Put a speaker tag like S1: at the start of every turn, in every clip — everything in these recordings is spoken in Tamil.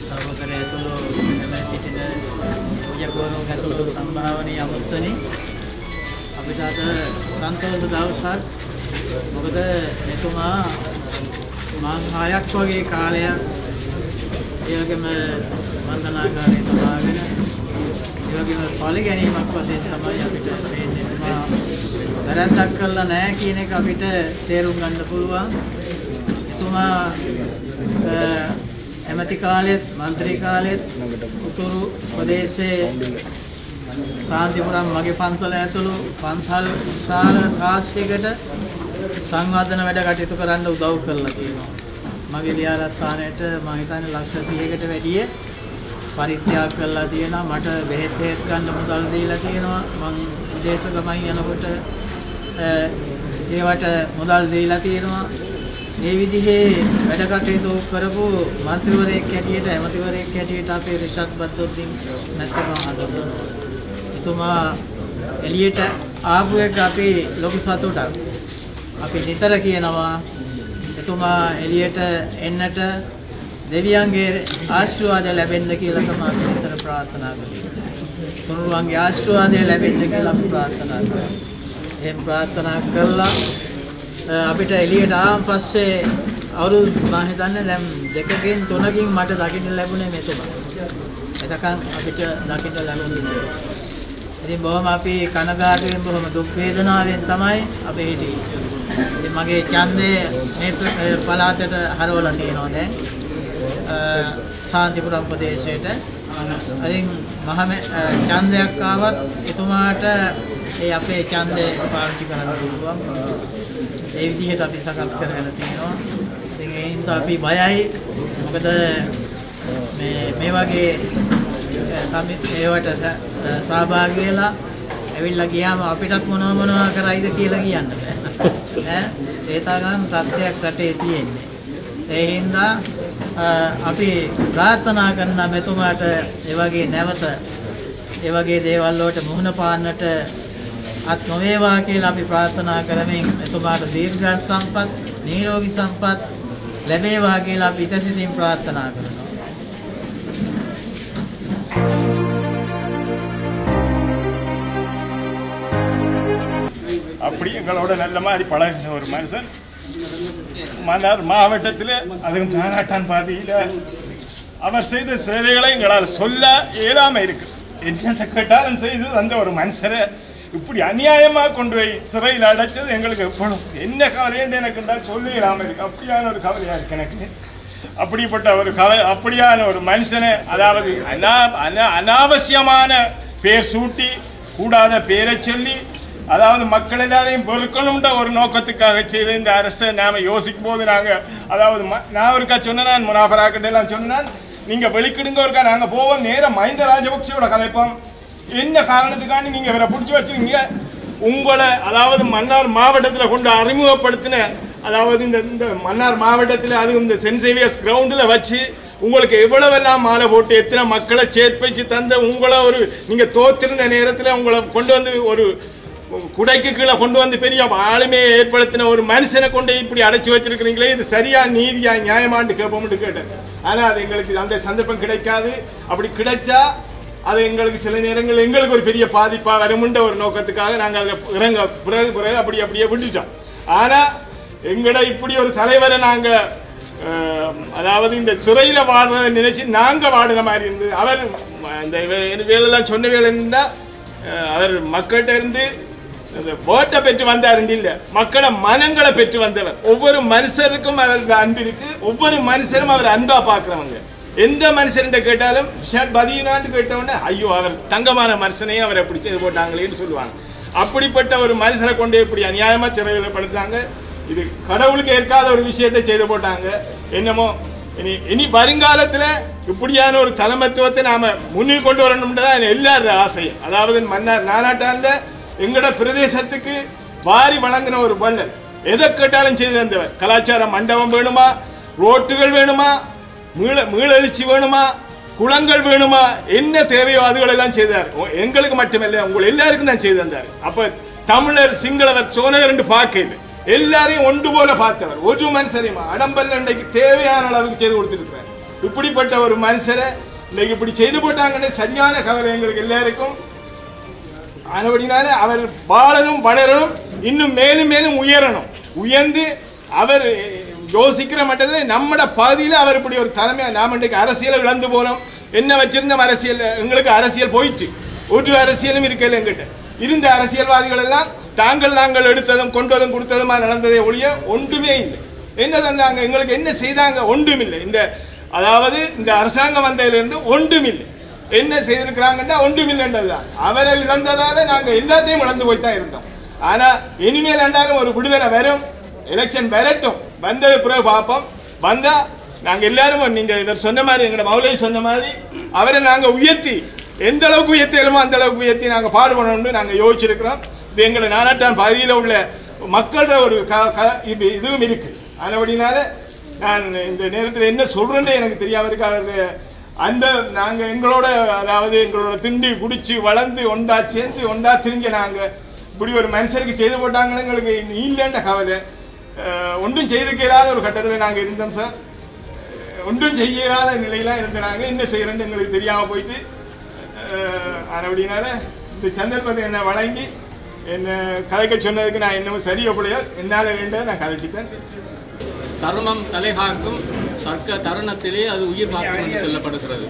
S1: සහෝදරය ඇතුළු එම සිටින පූජකවරුන් ඇතුළු සම්භාවනීය අමුත්තනි අපිට අද සන්තෝෂ දවසක් මොකද එතුමා මාං හයක් වගේ කාලයක් ඒ වගේම වන්දනාකාරය තබාගෙන ඒ වගේම පලි ගැනීමක් වශයෙන් තමයි අපිට පේන්නේ එතුමා වැරැද්දක් කරලා නැහැ කියන එක අපිට තේරුම් ගන්න පුළුවන් එතුමා අ, ඇමති කාලෙත් මන්ත්‍රී කාලෙත් උතුරු ප්‍රදේශයේ සාන්තිපුරම් මගේ පන්සල ඇතුළු පන්සල් විශාල රාශියකට සංවර්ධන වැඩ කටයුතු කරන්න උදව් කරලා තියෙනවා. මගේ විහාරස්ථානයට මම හිතන්නේ ලක්ෂ 30කට වැඩිය පරිත්‍යාග කරලා තියෙනවා. මට බෙහෙත් හේත් ගන්න මුදල් දීලා තියෙනවා. මං විදේශ ගමන් යනකොට අ, ඒවට මුදල් දීලා තියෙනවා. මේ විදිහේ වැඩ කටයුතු කරපු මන්ත්‍රීවරයෙක් හැටියට ඇමතිවරයෙක් හැටියට අපේ රිෂඩ් බද්දොද්දින් නැත්නම් හඳුන්වනවා. එතුමා එළියට ආපු එක අපේ ලොකු සතුටක්. අපි නිතර කියනවා එතුමා එළියට එන්නට දෙවියන්ගේ ආශිර්වාද ලැබෙන්න කියලා තමයි අපි නිතර ප්‍රාර්ථනා කරන්නේ. තුනුරුවන්ගේ ආශිර්වාදය ලැබෙන්න කියලා අපි ප්‍රාර්ථනා කරනවා. එහෙම ප්‍රාර්ථනා කරලා අ, අපිට එළියට ආවන් පස්සේ අවුරුදු මම හිතන්නේ දැන් දෙකකින් තුනකින් මට දකින්න ලැබුණේ මෙතුමා. එතකන් අපිට දකින්න ලැබුණේ නෑ. ඉතින් බොහොම අපි කනගාටුවෙන් බොහොම දුක් වේදනාවෙන් තමයි අපි හිටියේ. ඉතින් මගේ ඡන්දය මේ ප- අ, පළාතට හරවලා තියෙනවා දැන්. අ, සාන්තිපුරම් ප්‍රදේශයට. ඉතින් මහම අ, ඡන්දයක් ආවත් එතුමාට ඒ අපේ ඡන්දය පාවිච්චි කරන්න පුළුවන්. ඒ විදිහට අපි සකස් කරගෙන තියෙනවා. ඉතින් ඒ හින්දා අපි බයයි. මොකද මේ මේ වගේ සමි ඒවට ස- සහභාගී වෙලා ඇවිල්ලා ගියාම අපිටත් මොනවා මොනවා කරයිද කියලා කියන්න බෑ. ඈ ඒ තරම් තත්ත්වයක් රටේ තියෙන්නේ. ඒ හින්දා අ, අපි ප්‍රාර්ථනා කරන මෙතුමාට ඒ වගේ නැවත ඒ වගේ දේවල් වලට මුහුණ පාන්නට අත් නොවේවා කියලා අපි ප්‍රාර්ථනා කරමින් එතුමාට දීර්ඝ සම්පත් නිරෝගී සම්පත් ලැබේවා කියලා අපි ඉතසිතින් ප්‍රාර්ථනා කරනවා.
S2: அப்படி எங்களோட நல்ல மாதிரி பழகின ஒரு மனுஷன் மன்னார் மாவட்டத்தில் அதுவும் தானாட்டான் பாதியில் அவர் செய்த சேவைகளை எங்களால் சொல்ல இயலாம இருக்கு என்னத்தை கேட்டாலும் செய்து அந்த ஒரு மனுஷரை இப்படி அநியாயமாக கொண்டு போய் சிறையில் அடைச்சது எங்களுக்கு எவ்வளவு என்ன கவலைன்னு எனக்கு இருந்தால் சொல்ல இயலாம இருக்கு அப்படியான ஒரு கவலையா இருக்கு எனக்கு அப்படிப்பட்ட ஒரு கவலை அப்படியான ஒரு மனுஷனை அதாவது அனா அனா அனாவசியமான பேர் சூட்டி கூடாத பேரை சொல்லி அதாவது மக்கள் எல்லாரையும் வெறுக்கணும்ன்ற ஒரு நோக்கத்துக்காக செய்த இந்த அரசை நாம யோசிக்கும் போது நாங்க அதாவது ம- நான் ஒருக்கா சொன்னேன் முனாஃபராக்கிட்ட எல்லாம் சொன்னேன் நீங்க வெளிக்கிடுங்க ஒருக்கா நாங்க போவோம் நேரம் மஹிந்த ராஜபக்சேவோட கதைப்போம் என்ன காரணத்துக்காண்டி நீங்க இவரை பிடிச்சி வச்சிருக்கீங்க உங்களை அதாவது மன்னார் மாவட்டத்தில் கொண்டு அறிமுகப்படுத்தின அதாவது இந்த இந்த மன்னார் மாவட்டத்தில் அதுவும் இந்த சென்ட் சேவியர்ஸ் கிரவுண்டில் வச்சு உங்களுக்கு எவ்வளவெல்லாம் மாலை போட்டு எத்தனை மக்களை சேர்ப்பிச்சு தந்த உங்களை ஒரு நீங்கள் தோத்திருந்த நேரத்தில் உங்களை கொண்டு வந்து ஒரு குடைக்கு கீழே கொண்டு வந்து பெரிய ஆளுமையை ஏற்படுத்தின ஒரு மனுஷனை கொண்டு இப்படி அடைச்சி வச்சிருக்கிறீங்களே இது சரியா நீதியா நியாயமான்னு கேட்போம்னு கேட்டேன் ஆனால் அது எங்களுக்கு அந்த சந்தர்ப்பம் கிடைக்காது அப்படி கிடைச்சா அது எங்களுக்கு சில நேரங்கள் எங்களுக்கு ஒரு பெரிய பாதிப்பாக வரும்ன்ற ஒரு நோக்கத்துக்காக நாங்கள் அதில் இறங்க பிறகு பிறகு அப்படி அப்படியே விட்டுட்டோம் ஆனால் எங்கட இப்படி ஒரு தலைவரை நாங்கள் அதாவது இந்த சிறையில் வாடுறதை நினைச்சு நாங்கள் வாடுற மாதிரி இருந்தது அவர் இந்த வே- வேலையெல்லாம் சொன்ன வேலை என்னன்னா அஹ், அவர் மக்கள்கிட்ட இருந்து அந்த ஓட்டை பெற்று வந்தார் இல்ல மக்களை மனங்களை பெற்று வந்தவர் ஒவ்வொரு மனுஷருக்கும் அவருக்கு அன்பு இருக்கு ஒவ்வொரு மனுஷரும் அவர் அன்பா பார்க்குறவங்க எந்த மனுஷன்கிட்ட கேட்டாலும் ஷர்ட் பதினாண்டு கேட்டவொடனே ஐயோ அவர் தங்கமான மனுஷனையும் அவர் எப்படி செய்து போட்டாங்களேன்னு சொல்லுவாங்க அப்படிப்பட்ட ஒரு மனுஷனை கொண்டு இப்படி அநியாயமா சிறையில் படுத்தாங்க இது கடவுளுக்கு ஏற்காத ஒரு விஷயத்தை செய்து போட்டாங்க என்னமோ இனி இனி வருங்காலத்தில் இப்படியான ஒரு தலைமத்துவத்தை நாம முன்னில் கொண்டு வரணும்னு தான் எல்லாரும் ஆசை அதாவது மன்னார் நானாட்டான்ல எங்கட பிரதேசத்துக்கு வாரி வழங்கின ஒரு வள்ளல் எதை கேட்டாலும் செய்து தந்தவர் கலாச்சார மண்டபம் வேணுமா ரோட்டுகள் வேணுமா மீள மீளெழுச்சி வேணுமா குளங்கள் வேணுமா என்ன தேவையோ அதுகளெல்லாம் செய்தார் உ- எங்களுக்கு மட்டுமல்ல உங்கள் எல்லாருக்கும் தான் செய்து தந்தார் அப்ப தமிழர் சிங்களவர் சோனகர் என்று பார்க்கல எல்லாரையும் ஒன்று போல பார்த்தவர் ஒரு மனுஷரையுமா அடம்பல்ல இன்றைக்கு தேவையான அளவுக்கு செய்து கொடுத்துருக்கிறார் இப்படிப்பட்ட ஒரு மனுஷரை இன்னைக்கு இப்படி செய்து போட்டாங்கன்னு சரியான கவலை எங்களுக்கு எல்லாருக்கும் ஆனபடினால அவர் வாழணும் வளரணும் இன்னும் மேலும் மேலும் உயரணும் உயர்ந்து அவர் யோசிக்கிற மட்டத்தில் நம்மட பாதியில் அவர் இப்படி ஒரு தலைமை நாம் இன்றைக்கு அரசியலை இழந்து போனோம் என்ன வச்சிருந்தோம் அரசியல் எங்களுக்கு அரசியல் போயிடுச்சு ஒரு அரசியலும் இருக்கல எங்கிட்ட இருந்த அரசியல்வாதிகள் எல்லாம் தாங்கள் நாங்கள் எடுத்ததும் கொண்டதும் கொடுத்ததுமா நடந்ததே ஒழிய ஒன்றுமே இல்லை என்ன தந்தாங்க எங்களுக்கு என்ன செய்தாங்க ஒன்றும் இல்லை இந்த அதாவது இந்த அரசாங்கம் வந்ததிலிருந்து ஒன்றும் இல்லை என்ன செய்திருக்கிறாங்கன்னா ஒன்றுமில்லைன்றது தான் அவரை இழந்ததால நாங்கள் எல்லாத்தையும் இழந்து போய் தான் இருந்தோம் ஆனால் இனிமேல் என்றாலும் ஒரு விடுதலை வரும் எலெக்ஷன் வரட்டும் வந்தது பிறகு பார்ப்போம் வந்தா நாங்கள் எல்லாரும் நீங்கள் இவர் சொன்ன மாதிரி எங்களோட மௌலை சொன்ன மாதிரி அவரை நாங்கள் உயர்த்தி எந்த அளவுக்கு உயர்த்தலுமோ அந்த அளவுக்கு உயர்த்தி நாங்கள் பாடுபடணும்னு நாங்கள் யோசிச்சிருக்கிறோம் இது எங்களை நானாட்டான் பகுதியில் உள்ள மக்களோட ஒரு க க இது இதுவும் இருக்கு அதனபடினால நான் இந்த நேரத்தில் என்ன சொல்றேன்னு எனக்கு தெரியாம இருக்கு அவர் அன்பை நாங்கள் எங்களோட அதாவது எங்களோட திண்டி குடிச்சு வளர்ந்து ஒண்டா சேர்ந்து ஒண்டா திரிஞ்ச நாங்கள் இப்படி ஒரு மனுஷருக்கு செய்து போட்டாங்கன்னு எங்களுக்கு இல்லைன்ற கவலை அஹ், ஒன்றும் செய்துக்க இயலாத ஒரு கட்டத்தில் நாங்கள் இருந்தோம் சார் அஹ், ஒன்றும் செய்ய இயலாத நிலையெல்லாம் இருந்த நாங்கள் என்ன செய்கிறேன்னு எங்களுக்கு தெரியாமல் போயிட்டு அஹ், அப்படினால இந்த சந்தர்ப்பத்தை என்னை வழங்கி என்னை கதைக்க சொன்னதுக்கு நான் என்னமோ சரியோ பிள்ளையோ என்னால் வேண்டதை நான் கதைச்சிட்டேன்
S3: தர்மம் தலைகாக்கும் தர்க்க தருணத்திலே அது உயிர் காக்கும் என்று சொல்லப்படுகிறது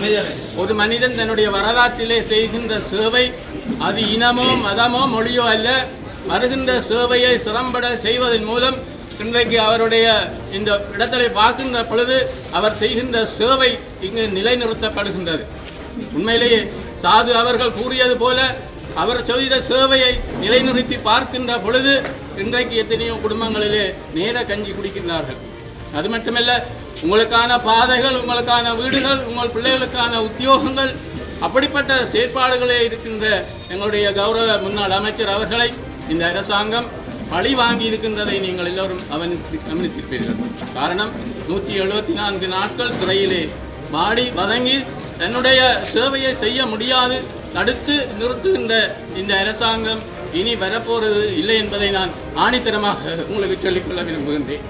S3: ஒரு மனிதன் தன்னுடைய வரலாற்றிலே செய்கின்ற சேவை அது இனமோ மதமோ மொழியோ அல்ல வருகின்ற சேவையை சிறம்பட செய்வதன் மூலம் இன்றைக்கு அவருடைய இந்த இடத்திலே பார்க்கின்ற பொழுது அவர் செய்கின்ற சேவை இங்கு நிலைநிறுத்தப்படுகின்றது உண்மையிலேயே சாது அவர்கள் கூறியது போல அவர் செய்த சேவையை நிலைநிறுத்தி பார்க்கின்ற பொழுது இன்றைக்கு எத்தனையோ குடும்பங்களிலே நேர கஞ்சி குடிக்கின்றார்கள் அது மட்டுமல்ல உங்களுக்கான பாதைகள் உங்களுக்கான வீடுகள் உங்கள் பிள்ளைகளுக்கான உத்தியோகங்கள் அப்படிப்பட்ட செயற்பாடுகளே இருக்கின்ற எங்களுடைய கௌரவ முன்னாள் அமைச்சர் அவர்களை இந்த அரசாங்கம் பழி வாங்கி இருக்கின்றதை நீங்கள் எல்லோரும் கவனித்து கவனித்திருப்பீர்கள் காரணம் நூற்றி எழுபத்தி நான்கு நாட்கள் சிறையிலே வாடி வதங்கி தன்னுடைய சேவையை செய்ய முடியாது தடுத்து நிறுத்துகின்ற இந்த அரசாங்கம் இனி வரப்போறது இல்லை என்பதை நான் ஆணித்தரமாக உங்களுக்கு சொல்லிக்கொள்ள விரும்புகின்றேன்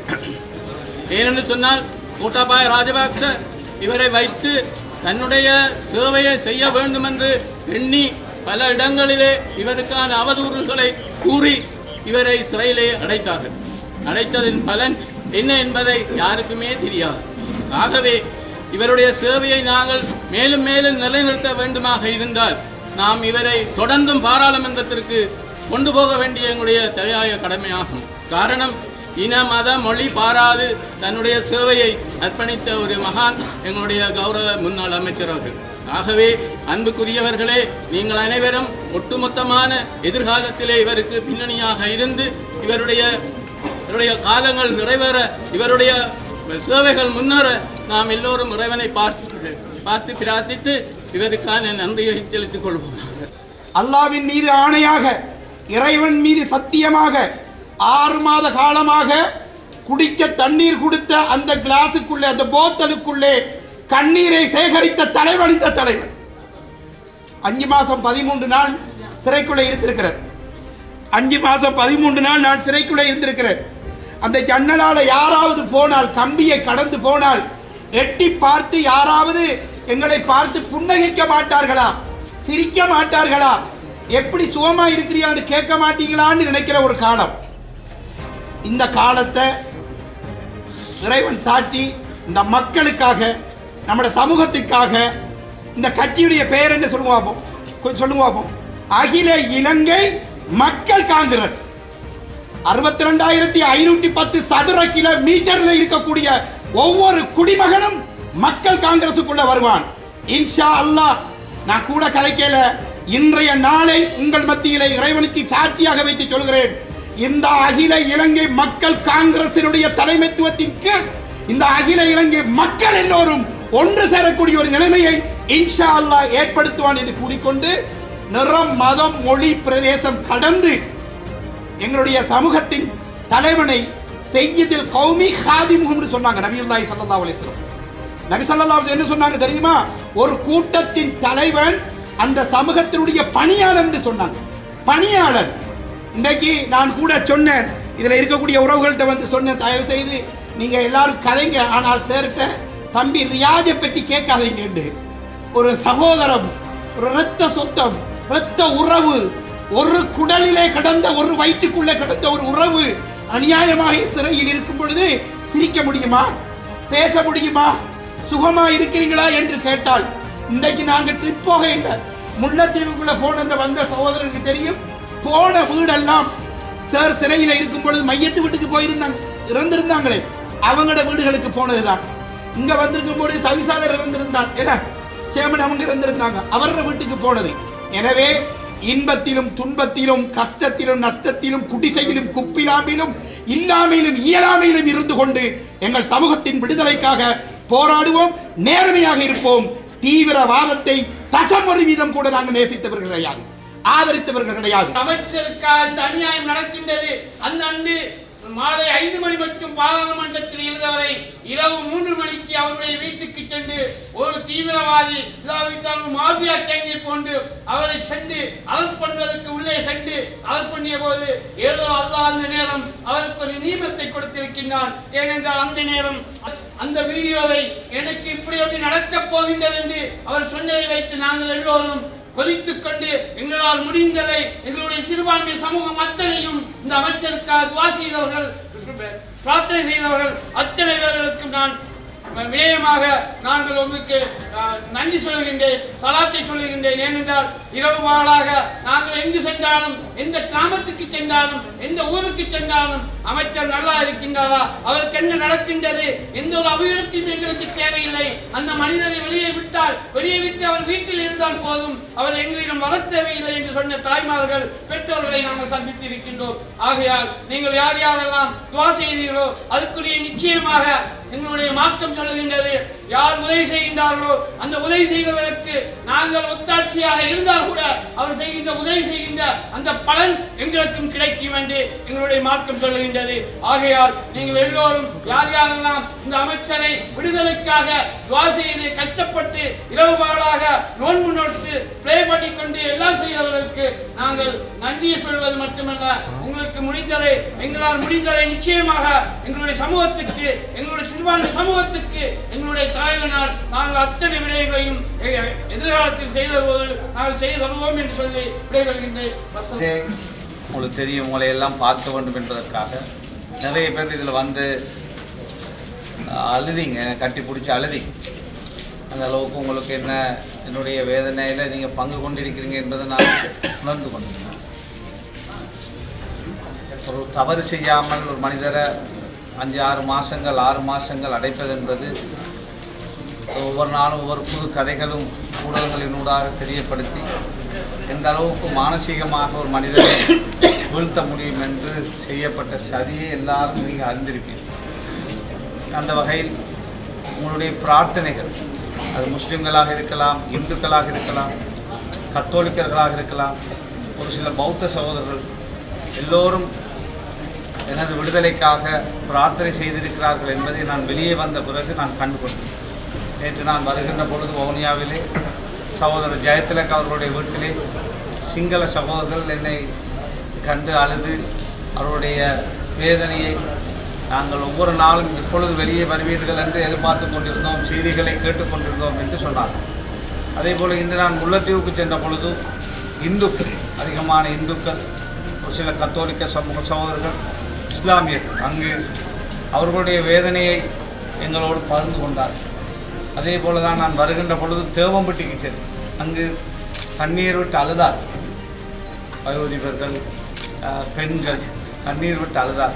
S3: ஏனென்று சொன்னால் கோட்டாபாய ராஜபக்ச இவரை வைத்து தன்னுடைய சேவையை செய்ய வேண்டும் என்று எண்ணி பல இடங்களிலே இவருக்கான அவதூறுகளை கூறி இவரை சிறையிலே அடைத்தார்கள் அடைத்ததின் பலன் என்ன என்பதை யாருக்குமே தெரியாது ஆகவே இவருடைய சேவையை நாங்கள் மேலும் மேலும் நிலைநிறுத்த வேண்டுமாக இருந்தால் நாம் இவரை தொடர்ந்தும் பாராளுமன்றத்திற்கு கொண்டு போக வேண்டிய எங்களுடைய தலையாய கடமையாகும் காரணம் இன மத மொழி பாராது தன்னுடைய சேவையை அர்ப்பணித்த ஒரு மகான் எங்களுடைய கௌரவ முன்னாள் அமைச்சர் அவர்கள் ஆகவே அன்புக்குரியவர்களே நீங்கள் அனைவரும் ஒட்டுமொத்தமான எதிர்காலத்திலே இவருக்கு பின்னணியாக இருந்து இவருடைய இவருடைய காலங்கள் நிறைவேற இவருடைய சேவைகள் முன்னேற நாம் எல்லோரும் இறைவனை பார்த்து பார்த்து பிரார்த்தித்து இவருக்கான நன்றியை செலுத்திக் கொள்வோம்
S4: அல்லாவின் மீது ஆணையாக இறைவன் மீது சத்தியமாக ஆறு மாத காலமாக குடிக்க தண்ணீர் கொடுத்த அந்த கிளாஸுக்குள்ளே அந்த போத்தலுக்குள்ளே கண்ணீரை சேகரித்த தலைவன் இந்த தலைவன் அஞ்சு மாசம் பதிமூன்று நாள் சிறைக்குள்ளே இருந்திருக்கிறார் அஞ்சு மாசம் பதிமூன்று நாள் நான் சிறைக்குள்ளே இருந்திருக்கிறேன் அந்த ஜன்னலால யாராவது போனால் கம்பியை கடந்து போனால் எட்டி பார்த்து யாராவது எங்களை பார்த்து புன்னகைக்க மாட்டார்களா சிரிக்க மாட்டார்களா எப்படி சுகமா இருக்கிறியான்னு கேட்க மாட்டீங்களான்னு நினைக்கிற ஒரு காலம் இந்த காலத்தை இறைவன் சாட்சி இந்த மக்களுக்காக நம்முடைய சமூகத்துக்காக இந்த கட்சியுடைய பெயர் என்ன சொல்லுங்க பார்ப்போம் கொஞ்சம் சொல்லுங்க பார்ப்போம் அகில இலங்கை மக்கள் காங்கிரஸ் அறுபத்தி ரெண்டாயிரத்தி ஐநூத்தி பத்து சதுர கிலோமீட்டர்ல இருக்கக்கூடிய ஒவ்வொரு குடிமகனும் மக்கள் காங்கிரசுக்குள்ள வருவான் இன்ஷா அல்லாஹ் நான் கூட கலைக்கல இன்றைய நாளை உங்கள் மத்தியிலே இறைவனுக்கு சாட்சியாக வைத்து சொல்கிறேன் இந்த அகில இலங்கை மக்கள் காங்கிரசினுடைய தலைமைத்துவத்தின் கீழ் இந்த அகில இலங்கை மக்கள் எல்லோரும் ஒன்று சேரக்கூடிய ஒரு நிலைமையை இன்ஷா அல்லாஹ் ஏற்படுத்துவான் என்று கூறிக்கொண்டு நிறம் மதம் மொழி பிரதேசம் கடந்து எங்களுடைய சமூகத்தின் தலைவனை செய்யதில் கௌமி ஹாதிமுகம்னு சொன்னாங்க நபியுல்லாஹி ஸல்லல்லாஹு அலைஹி வஸல்லம் நபி ஸல்லல்லாஹு அலைஹி என்ன சொன்னாங்க தெரியுமா ஒரு கூட்டத்தின் தலைவன் அந்த சமூகத்தினுடைய பணியாளன் என்று சொன்னாங்க பணியாளன் இன்னைக்கு நான் கூட சொன்னேன் இதுல இருக்கக்கூடிய உறவுகள்கிட்ட வந்து சொன்னேன் தயவு செய்து நீங்க எல்லாரும் கதைங்க ஆனால் சேர்ட்ட தம்பி ரியாஜை பற்றி கேட்காதீங்க ஒரு சகோதரம் ஒரு இரத்த சொத்தம் இரத்த உறவு ஒரு குடலிலே கிடந்த ஒரு வயிற்றுக்குள்ளே கிடந்த ஒரு உறவு அநியாயமாக சிறையில் இருக்கும் பொழுது சிரிக்க முடியுமா பேச முடியுமா சுகமா இருக்கிறீங்களா என்று கேட்டால் இன்றைக்கு நாங்க ட்ரிப் போக இல்லை முல்லைத்தீவுக்குள்ள போன அந்த வந்த சகோதரருக்கு தெரியும் போன வீடெல்லாம் சார் சிறையில் இருக்கும் பொழுது மையத்து வீட்டுக்கு போயிருந்தாங்க இறந்திருந்தாங்களே அவங்களோட வீடுகளுக்கு போனதுதான் இங்க வந்திருக்கும் பொழுது தவிசாளர் இறந்திருந்தார் என்ன சேமன் அவங்க இறந்திருந்தாங்க அவரோட வீட்டுக்கு போனது எனவே இன்பத்திலும் துன்பத்திலும் கஷ்டத்திலும் நஷ்டத்திலும் குடிசையிலும் குப்பிலாமையிலும் இல்லாமையிலும் இயலாமையிலும் இருந்து கொண்டு எங்கள் சமூகத்தின் விடுதலைக்காக போராடுவோம் நேர்மையாக இருப்போம் தீவிரவாதத்தை தசமொரு வீதம் கூட நாங்கள் நேசித்தவர்கள் கிடையாது ஆதரித்தவர்கள் கிடையாது
S3: அமைச்சருக்காக இந்த அநியாயம் நடக்கின்றது அந்த அன்று மாலை ஐந்து மணி மட்டும் பாராளுமன்றத்தில் இருந்தவரை இரவு மூன்று மணிக்கு அவருடைய வீட்டுக்கு சென்று ஒரு தீவிரவாதி இல்லாவிட்டால் ஒரு மாஃபியா கேங்கை போன்று அவரை சென்று அரஸ்ட் பண்ணுவதற்கு உள்ளே சென்று அரஸ்ட் பண்ணிய போது ஏதோ அல்லாஹ் அந்த நேரம் அவருக்கு ஒரு நியமத்தை கொடுத்திருக்கின்றான் ஏனென்றால் அந்த நேரம் அந்த வீடியோவை எனக்கு இப்படி ஒன்று நடக்கப் போகின்றது என்று அவர் சொன்னதை வைத்து நாங்கள் எல்லோரும் கொதித்துக் கொண்டு எங்களால் முடிந்ததை எங்களுடைய சிறுபான்மை சமூகம் அத்தனையும் இந்த அமைச்சருக்காக துவா செய்தவர்கள் பிரார்த்தனை செய்தவர்கள் அத்தனை பேர்களுக்கும் நான் வினயமாக நாங்கள் உங்களுக்கு அஹ், நன்றி சொல்கின்றேன் சலாத்தை சொல்லுகின்றேன் ஏனென்றால் இரவு பாலாக நாங்கள் எங்கு சென்றாலும் எந்த கிராமத்துக்கு சென்றாலும் எந்த ஊருக்கு சென்றாலும் அமைச்சர் நல்லா இருக்கின்றாரா அவருக்கு என்ன நடக்கின்றது எந்த ஒரு அபிவிருத்தியும் எங்களுக்கு தேவையில்லை அந்த மனிதரை வெளியே விட்டால் வெளியே விட்டு அவர் வீட்டில் இருந்தால் போதும் அவர் எங்களிடம் வர தேவையில்லை என்று சொன்ன தாய்மார்கள் பெற்றோர்களை நாங்கள் சந்தித்து இருக்கின்றோம் ஆகையால் நீங்கள் யார் யாரெல்லாம் துவா செய்தீர்களோ அதுக்குரிய நிச்சயமாக எங்களுடைய மார்க்கம் சொல்லுகின்றது யார் உதவி செய்கின்றார்களோ அந்த உதவி செய்வதற்கு நாங்கள் ஒத்தாட்சியாக இருந்தால் கூட அவர் செய்கின்ற உதவி செய்கின்ற அந்த பலன் எங்களுக்கும் கிடைக்கும் என்று எங்களுடைய மார்க்கம் சொல்லுகின்றது ஆகையால் நீங்கள் எல்லோரும் யார் யாரெல்லாம் இந்த அமைச்சரை விடுதலைக்காக துவா செய்து கஷ்டப்பட்டு இரவு பகலாக நோன்பு நோட்டு ப்ளே பண்ணிக்கொண்டு எல்லாம் செய்தவர்களுக்கு நாங்கள் நன்றியை சொல்வது மட்டுமல்ல உங்களுக்கு முடிந்ததை எங்களால் முடிந்ததை நிச்சயமாக எங்களுடைய சமூகத்துக்கு எங்களுடைய சிறுபான்மை சமூகத்துக்கு எங்களுடைய தலைவனால் நாங்கள் அத்தனை விடயங்களையும் எ- எதிர்காலத்தில் செய்த போது நாங்கள் செய்து தருவோம் என்று சொல்லி விடைபெறுகின்றேன் வசந்த்.
S5: இதே உங்களுக்கு தெரியும் உங்களை எல்லாம் பார்க்க வேண்டும் என்பதற்காக நிறைய பேர் இதில் வந்து அஹ், அழுதிங்க கட்டி பிடிச்சி அழுதி அந்த அளவுக்கு உங்களுக்கு என்ன என்னுடைய வேதனையில் நீங்கள் பங்கு கொண்டிருக்கிறீங்க என்பதை நான் உணர்ந்து கொண்டிருக்கேன் ஒரு தவறு செய்யாமல் ஒரு மனிதரை அஞ்சு ஆறு மாதங்கள் ஆறு மாதங்கள் அடைப்பது என்பது ஒவ்வொரு நாளும் ஒவ்வொரு புது கதைகளும் ஊடகங்களினூடாக தெரியப்படுத்தி எந்த அளவுக்கு மானசீகமாக ஒரு மனிதனை வீழ்த்த முடியும் என்று செய்யப்பட்ட சதியை எல்லாரும் நீங்கள் அறிந்திருப்பீர்கள் அந்த வகையில் உங்களுடைய பிரார்த்தனைகள் அது முஸ்லிம்களாக இருக்கலாம் இந்துக்களாக இருக்கலாம் கத்தோலிக்கர்களாக இருக்கலாம் ஒரு சில பௌத்த சகோதரர்கள் எல்லோரும் எனது விடுதலைக்காக பிரார்த்தனை செய்திருக்கிறார்கள் என்பதை நான் வெளியே வந்த பிறகு நான் கண்டுகொண்டேன் நேற்று நான் வருகின்ற பொழுது வவுனியாவிலே சகோதரர் ஜெயதிலக் அவர்களுடைய வீட்டிலே சிங்கள சகோதரர்கள் என்னை கண்டு அழுது அவருடைய வேதனையை நாங்கள் ஒவ்வொரு நாளும் எப்பொழுது வெளியே வருவீர்கள் என்று எதிர்பார்த்து கொண்டிருந்தோம் செய்திகளை கேட்டுக்கொண்டிருந்தோம் என்று சொன்னார் அதே போல் இன்று நான் முல்லைத்தீவுக்கு சென்ற பொழுது இந்துக்கள் அதிகமான இந்துக்கள் ஒரு சில கத்தோலிக்க சமூக சகோதரர்கள் இஸ்லாமியர் அங்கு அவர்களுடைய வேதனையை எங்களோடு பகிர்ந்து கொண்டார் அதே போல தான் நான் வருகின்ற பொழுது தேவம்பட்டிக்கு சென்றேன் அங்கு கண்ணீர் விட்டு அழுதார் வயோதிபர்கள் அஹ், பெண்கள் கண்ணீர் விட்டு அழுதார்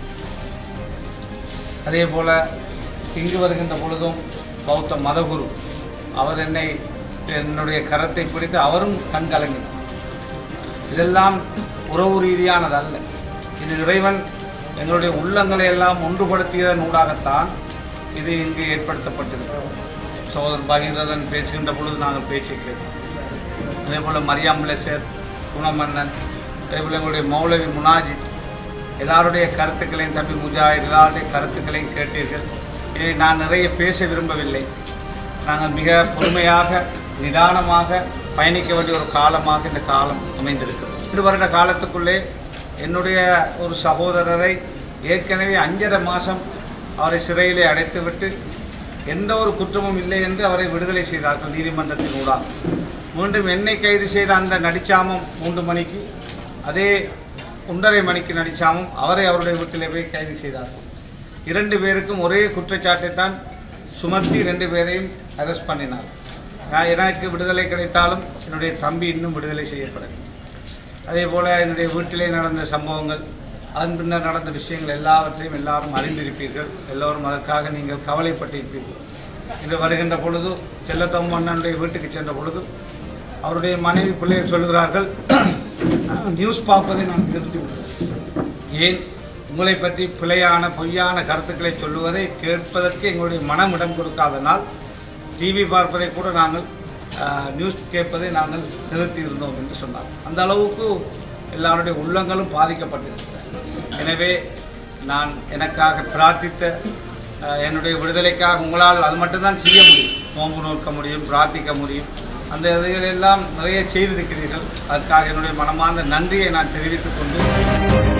S5: அதே போல் இங்கு வருகின்ற பொழுதும் பௌத்த மதகுரு அவர் என்னை என்னுடைய கரத்தை பிடித்து அவரும் கண் கலங்கினார் இதெல்லாம் உறவு ரீதியானதல்ல இது இறைவன் எங்களுடைய உள்ளங்களை எல்லாம் ஒன்றுபடுத்தியதன் ஊடாகத்தான் இது இங்கு ஏற்படுத்தப்பட்டிருக்கிறது சோதரன் பகீரதன் பேசுகின்ற பொழுது நாங்கள் பேச்சை கேட்டோம் அதே போல் மரியாம் லெசர் குணமன்னன் அதே போல் எங்களுடைய மௌலவி முனாஜித் எல்லாருடைய கருத்துக்களையும் தம்பி முஜாஹித் எல்லாருடைய கருத்துக்களையும் கேட்டீர்கள் இதை நான் நிறைய பேச விரும்பவில்லை நாங்கள் மிக பொறுமையாக நிதானமாக பயணிக்க வேண்டிய ஒரு காலமாக இந்த காலம் அமைந்திருக்கிறது ரெண்டு வருட காலத்துக்குள்ளே என்னுடைய ஒரு சகோதரரை ஏற்கனவே அஞ்சரை மாதம் அவரை சிறையிலே அடைத்துவிட்டு எந்த ஒரு குற்றமும் இல்லை என்று அவரை விடுதலை செய்தார்கள் நீதிமன்றத்தின் ஊடாக மீண்டும் என்னை கைது செய்த அந்த நடிச்சாமம் மூன்று மணிக்கு அதே ஒன்றரை மணிக்கு நடிச்சாமும் அவரை அவருடைய வீட்டிலே போய் கைது செய்தார்கள் இரண்டு பேருக்கும் ஒரே குற்றச்சாட்டை தான் சுமத்தி ரெண்டு பேரையும் அரெஸ்ட் பண்ணினார் நான் எனக்கு விடுதலை கிடைத்தாலும் என்னுடைய தம்பி இன்னும் விடுதலை செய்யப்படவில்லை அதே போல் என்னுடைய வீட்டிலே நடந்த சம்பவங்கள் அதன் பின்னர் நடந்த விஷயங்கள் எல்லாவற்றையும் எல்லாரும் அறிந்திருப்பீர்கள் எல்லோரும் அதற்காக நீங்கள் கவலைப்பட்டிருப்பீர்கள் இன்று வருகின்ற பொழுது செல்லத்தம் அண்ணனுடைய வீட்டுக்கு சென்ற பொழுது அவருடைய மனைவி பிள்ளைகள் சொல்கிறார்கள் நியூஸ் பார்ப்பதை நான் நிறுத்திவிட்டேன் ஏன் உங்களை பற்றி பிழையான பொய்யான கருத்துக்களை சொல்லுவதை கேட்பதற்கு எங்களுடைய மனம் இடம் கொடுக்காதனால் டிவி பார்ப்பதை கூட நாங்கள் ஆஹ், நியூஸ் கேட்பதை நாங்கள் நிறுத்தி இருந்தோம் என்று சொன்னார் அந்த அளவுக்கு எல்லாருடைய உள்ளங்களும் பாதிக்கப்பட்டிருக்கிறது எனவே நான் எனக்காக பிரார்த்தித்த ஆஹ், என்னுடைய விடுதலைக்காக உங்களால் அது மட்டும்தான் செய்ய முடியும் நோன்பு நோக்க முடியும் பிரார்த்திக்க முடியும் அந்த இதைகள் எல்லாம் நிறைய செய்திருக்கிறீர்கள் அதற்காக என்னுடைய மனமார்ந்த நன்றியை நான் தெரிவித்துக் கொண்டு